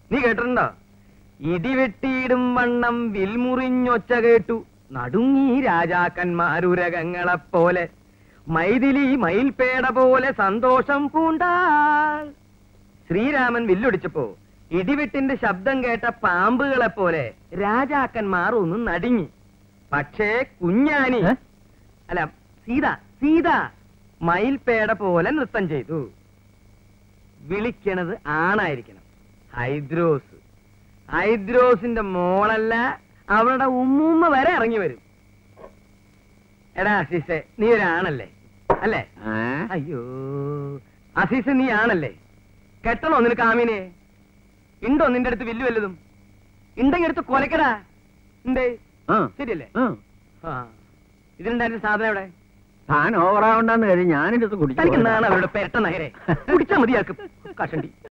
നീ കേട്ടിട്ടുണ്ടോ ഇടിവെട്ടിയിടും വണ്ണം വിൽമുറിഞ്ഞൊച്ച കേട്ടു നടുങ്ങി രാജാക്കന്മാരുരകങ്ങളെപ്പോലെ മൈഥിലി മയിൽപേട പോലെ സന്തോഷം പൂണ്ടാൾ ശ്രീരാമൻ വില്ലൊടിച്ചപ്പോ ഇടിവെട്ടിന്റെ ശബ്ദം കേട്ട പാമ്പുകളെ പോലെ രാജാക്കന്മാർ ഒന്ന് നടുങ്ങി പക്ഷേ കുഞ്ഞാനി ഏ? അല്ല സീത സീത മയിൽപേട പോലെ നൃത്തം ചെയ്തു വിളിക്കണത് ആണായിരിക്കണം ഹൈദ്രോസ് ഹൈദ്രോസിന്റെ മോളല്ല അവളുടെ ഉമ്മൂമ്മ വരെ ഇറങ്ങി വരും എടാ അസീസെ നീ ഒരാണല്ലേ അല്ലേ അയ്യോ അസീസ് നീ ആണല്ലേ കെട്ടണോ നിനക്ക് ആമീനെ ഉണ്ടോ നിന്റെ അടുത്ത് വില്ലു വല്ലതും ഉണ്ടെങ്കിൽ എടുത്ത് കൊലക്കടാ ഉണ്ട് ശരിയല്ലേ ആ ഇതിലുണ്ടായിരുന്ന സാധനം എവിടെ താൻ ഓവറാവണ്ടെന്ന് കരുതി ഞാനെടുത്ത് കുടിച്ചു തനിക്ക് എന്താണ് അവരുടെ പെരട്ട നഗരെ കുടിച്ചാ മതിയാക്കും കഷണ്ടി